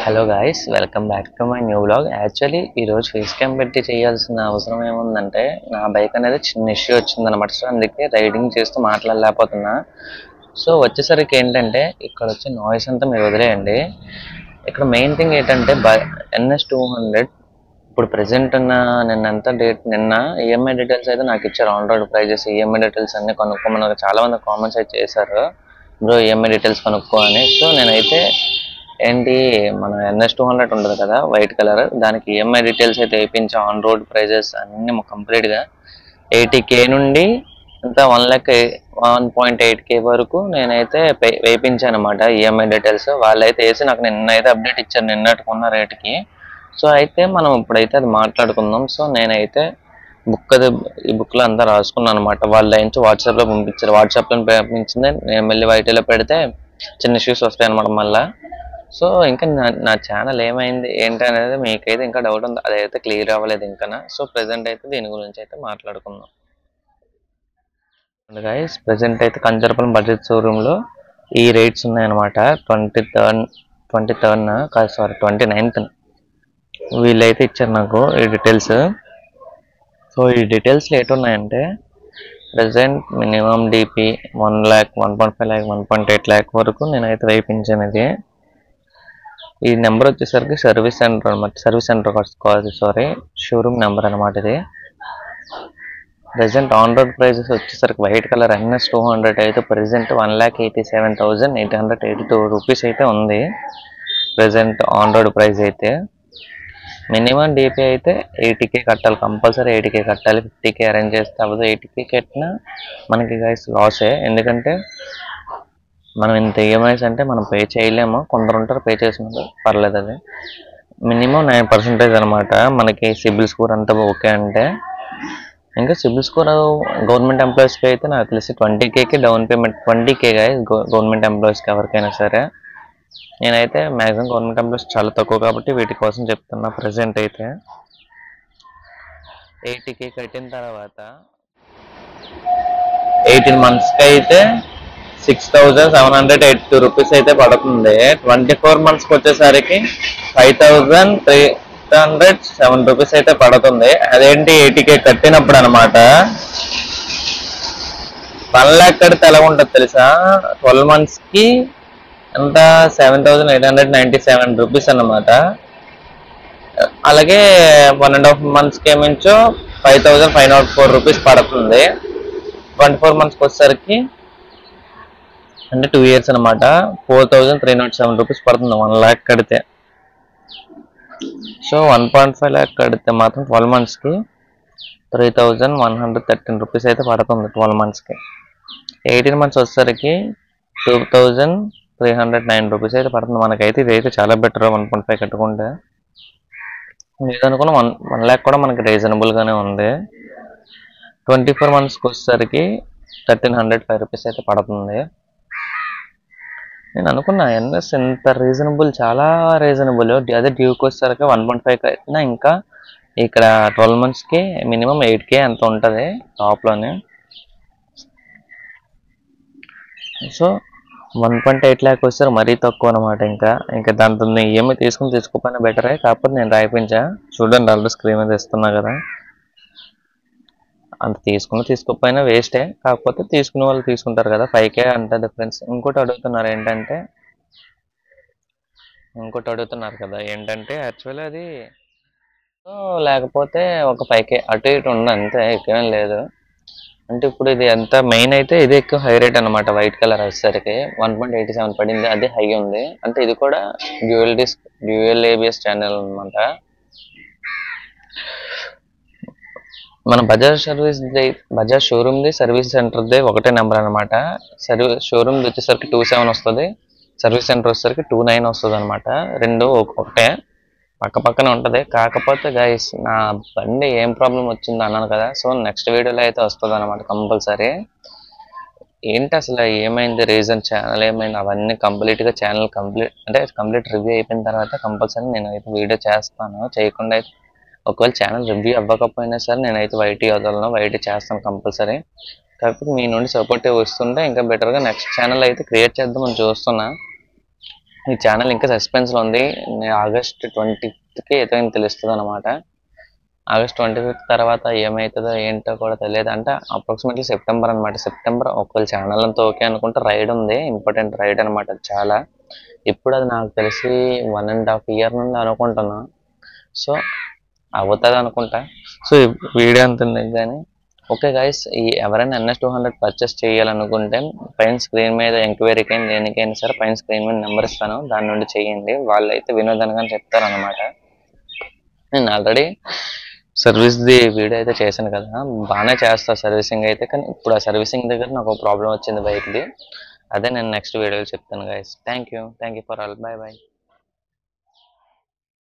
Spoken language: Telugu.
hello guys welcome back to my new blog actually ఈరోజు ఫేస్ క్యామ్ పెట్టి చేయాల్సిన అవసరం ఏముందంటే నా బైక్ అనేది చిన్న ఇష్యూ వచ్చిందనమాట సో అందుకే రైడింగ్ చేస్తూ మాట్లాడలేకపోతున్నా సో వచ్చేసరికి ఏంటంటే ఇక్కడ వచ్చే నాయిస్ అంతా మీరు వదిలేయండి ఇక్కడ మెయిన్ థింగ్ ఏంటంటే బై ఎన్ఎస్ టూ హండ్రెడ్ ఇప్పుడు ప్రెసెంట్ ఉన్న నిన్న ఎంత డేట్ నిన్న ఈఎంఐ డీటెయిల్స్ అయితే నాకు ఇచ్చారు on road prices EMI details అన్ని కనుక్కోమని చాలా మంది కామెంట్స్ అయితే చేశారు బ్రో ఈఎంఐ డీటెయిల్స్ కనుక్కో అని సో నేనైతే ఏంటి మన ఎన్ఎస్ టూ హండ్రెడ్ ఉంటుంది కదా వైట్ కలర్ దానికి ఈఎంఐ డీటెయిల్స్ అయితే వేయించాం ఆన్ రోడ్ ప్రైజెస్ అన్ని కంప్లీట్గా ఎయిటీ కే నుండి అంతా one lakh one point eight K వరకు నేనైతే పే- వేయించాను అనమాట ఈఎంఐ డీటెయిల్స్ వాళ్ళైతే వేసి నాకు నిన్న అయితే అప్డేట్ ఇచ్చారు నిన్నట్టుకున్న రేట్కి సో అయితే మనం ఇప్పుడైతే అది మాట్లాడుకుందాం సో నేనైతే బుక్ అది ఈ బుక్ లో అంతా రాసుకున్నాను అనమాట వాళ్ళ నుంచి వాట్సాప్ లో పంపించారు వాట్సాప్ లో పంపించింది నేను మళ్ళీ వైటీలో పెడితే చిన్న ఇష్యూస్ వస్తాయి అనమాట మళ్ళా సో ఇంకా నా నా ఛానల్ ఏమైంది ఏంటి అనేది మీకైతే ఇంకా డౌట్ ఉంది అదైతే క్లియర్ అవ్వలేదు ఇంకా సో ప్రెసెంట్ అయితే దీని గురించి అయితే మాట్లాడుకుందాం గైస్ ప్రెసెంట్ అయితే కంచరపల్లి బడ్జెట్ షోరూంలో ఈ రేట్స్ ఉన్నాయన్నమాట ట్వంటీ థర్డ్ ట్వంటీ థర్డ్ కాదు సారీ ట్వంటీ నైన్త్ వీళ్ళైతే ఇచ్చారు నాకు ఈ డీటెయిల్స్ సో ఈ డీటెయిల్స్ ఉన్నాయంటే present minimum DP one lakh one point five lakh one point eight lakh వరకు నేనైతే వేయించాను ఇది ఈ నెంబర్ వచ్చేసరికి సర్వీస్ సెంటర్ అనమాట సర్వీస్ సెంటర్ కాదు సారీ షోరూమ్ నెంబర్ అనమాట ఇది ప్రెసెంట్ ఆన్ రోడ్ ప్రైజెస్ వచ్చేసరికి white colour NS two hundred అయితే present one lakh eighty seven thousand eight hundred eighty two rupees అయితే ఉంది ప్రెసెంట్ ఆన్ రోడ్ ప్రైస్ అయితే మినిమం డిపి అయితే ఎయిటీకే కట్టాలి కంపల్సరీ ఎయిటీకే కట్టాలి ఫిఫ్టీకే అరేంజ్ చేస్తే అవ్వదు ఎయిటీకే కట్టినా మనకి గైస్ లాసే ఎందుకంటే మనం ఇంత ఈఎంఐస్ అంటే మనం పే చేయలేము కొందరు ఉంటారు పే చేసినారు పర్లేదు అది మినిమం నైన్ పర్సెంటేజ్ అనమాట మనకి సిబిల్ స్కోర్ అంతా ఓకే అంటే ఇంకా సిబిల్ స్కోర్ గవర్నమెంట్ ఎంప్లాయీస్కి అయితే నాకు తెలిసి ట్వంటీ కేకి down payment twenty K government ఎంప్లాయీస్కి ఎవరికైనా సరే నేనైతే మ్యాక్సిమం గవర్నమెంట్ ఎంప్లాయీస్ చాలా తక్కువ కాబట్టి వీటి కోసం చెప్తున్నా ప్రజెంట్ అయితే ఎయిటీ కే కట్టిన తర్వాత ఎయిటీన్ మంత్స్కి అయితే six thousand seven hundred eighty two rupees అయితే పడుతుంది ట్వంటీ ఫోర్ మంత్స్కి వచ్చేసరికి five thousand three hundred seven rupees అయితే పడుతుంది అదేంటి ఎయిటీకే కట్టినప్పుడు అనమాట వన్ ల్యాక్ కడితే ఎలా ఉంటుంది తెలుసా ట్వెల్వ్ మంత్స్కి ఎంత seven thousand eight hundred ninety seven rupees అన్నమాట అలాగే వన్ అండ్ హాఫ్ మంత్స్కి ఏమించో five thousand five nought four rupees పడుతుంది ట్వంటీ ఫోర్ మంత్స్కి వచ్చేసరికి అంటే టూ ఇయర్స్ అనమాట four thousand three nought seven rupees పడుతుంది వన్ ల్యాక్ కడితే so one point five lakh కడితే మాత్రం ట్వెల్వ్ మంత్స్కి three thousand one hundred thirteen rupees అయితే పడుతుంది ట్వెల్వ్ మంత్స్కి ఎయిటీన్ మంత్స్ వచ్చేసరికి two thousand three hundred nine rupees అయితే పడుతుంది మనకైతే ఇదైతే చాలా బెటర్ వన్ పాయింట్ ఫైవ్ కట్టుకుంటే మీరు అనుకున్న వన్ వన్ ల్యాక్ కూడా మనకి రీజనబుల్గానే ఉంది ట్వంటీ ఫోర్ మంత్స్కి వచ్చేసరికి థర్టీన్ హండ్రెడ్ ఫైవ్ రూపీస్ అయితే పడుతుంది నేను అనుకున్నా ఎన్ఎస్ ఎంత రీజనబుల్ చాలా రీజనబుల్ అదే డ్యూకి వచ్చేసరికి వన్ పాయింట్ ఫైవ్ అయినా ఇంకా ఇక్కడ ట్వెల్వ్ మంత్స్కి మినిమం ఎయిట్ కే అంత ఉంటుంది టాప్లోనే so one point eight lakh వస్తారు మరీ తక్కువ అనమాట ఇంకా ఇంకా దాంతో ఏమి తీసుకుని తీసుకోకపోయినా బెటరే కాకపోతే నేను రాయిపించా చూడండి ఆల్రెడీ స్క్రీన్ మీద ఇస్తున్నా కదా అంత తీసుకున్న తీసుకోకపోయినా వేస్టే కాకపోతే తీసుకునే వాళ్ళు తీసుకుంటారు కదా ఫైవ్ కే అంత డిఫరెన్స్ ఇంకోటి అడుగుతున్నారు ఏంటంటే ఇంకోటి అడుగుతున్నారు కదా ఏంటంటే యాక్చువల్లీ అది సో లేకపోతే ఒక ఫైవ్ కే అటు ఇటు ఉంది అంతే ఎక్కువేం లేదు అంటే ఇప్పుడు ఇది ఎంత మెయిన్ అయితే ఇది ఎక్కువ హై రేట్ అనమాట వైట్ కలర్ వచ్చేసరికి వన్ పాయింట్ ఎయిటీ సెవెన్ పడింది అది హై ఉంది అంటే ఇది కూడా dual disc dual ABS channel అనమాట మన బజాజ్ సర్వీస్ బజాజ్ షోరూమ్ ది సర్వీస్ సెంటర్ ది ఒకటే నెంబర్ అనమాట సర్వీస్ షోరూమ్ వచ్చేసరికి టూ సెవెన్ వస్తుంది సర్వీస్ సెంటర్ వచ్చేసరికి టూ నైన్ వస్తుంది అనమాట రెండు ఒక- ఒకటే పక్క పక్కనే ఉంటది కాకపోతే గైస్ నా బండి ఏం ప్రాబ్లం వచ్చిందో అన్నాను కదా సో నెక్స్ట్ వీడియోలో అయితే వస్తుంది అనమాట కంపల్సరీ ఏంటి అసలు ఏమైంది రీజన్ ఛానల్ ఏమైంది అవన్నీ కంప్లీట్ గా ఛానల్ కంప్లీట్ అంటే కంప్లీట్ రివ్యూ అయిపోయిన తర్వాత కంపల్సరీ నేను అయితే వీడియో చేస్తాను చేయకుండా అయితే ఒకవేళ ఛానల్ రివ్యూ అవ్వకపోయినా సరే నేనైతే వైటీ వదలను వైటీ చేస్తాను కంపల్సరీ కాకపోతే మీ నుండి సపోర్ట్ వస్తుంటే ఇంకా బెటర్గా నెక్స్ట్ ఛానల్ అయితే క్రియేట్ చేద్దామని చూస్తున్నా ఈ ఛానల్ ఇంకా సస్పెన్స్లో ఉంది ఆగస్ట్ ట్వంటీకి ఏదో తెలుస్తుంది అనమాట ఆగస్ట్ ట్వంటీ ఫిఫ్త్ తర్వాత ఏమవుతుందో ఏంటో కూడా తెలియదు అంటే అప్రాక్సిమేట్లీ సెప్టెంబర్ అనమాట సెప్టెంబర్ ఒకవేళ ఛానల్ అంతా ఓకే అనుకుంటే రైడ్ ఉంది ఇంపార్టెంట్ రైడ్ అనమాట చాలా ఇప్పుడు అది నాకు తెలిసి వన్ అండ్ హాఫ్ ఇయర్ నుండి అనుకుంటున్నా సో అవుతుంది అనుకుంటా సో ఈ వీడియో అంత ఉంది కానీ ఓకే గైస్ ఈ ఎవరైనా ఎన్ఎస్ టూ హండ్రెడ్ పర్చేస్ చేయాలనుకుంటే పైన స్క్రీన్ మీద ఎంక్వైరీకి అయినా దేనికైనా సరే పైన స్క్రీన్ మీద నెంబర్ ఇస్తాను దాని నుండి చేయండి వాళ్ళు అయితే వినోదానిగా చెప్తారనమాట నేను ఆల్రెడీ సర్వీస్ది వీడియో అయితే చేశాను కదా బాగానే చేస్తా సర్వీసింగ్ అయితే కానీ ఇప్పుడు ఆ సర్వీసింగ్ దగ్గర నాకు ప్రాబ్లం వచ్చింది బైక్ది అదే నేను నెక్స్ట్ వీడియోలో చెప్తాను guys thank you thank you for all bye bye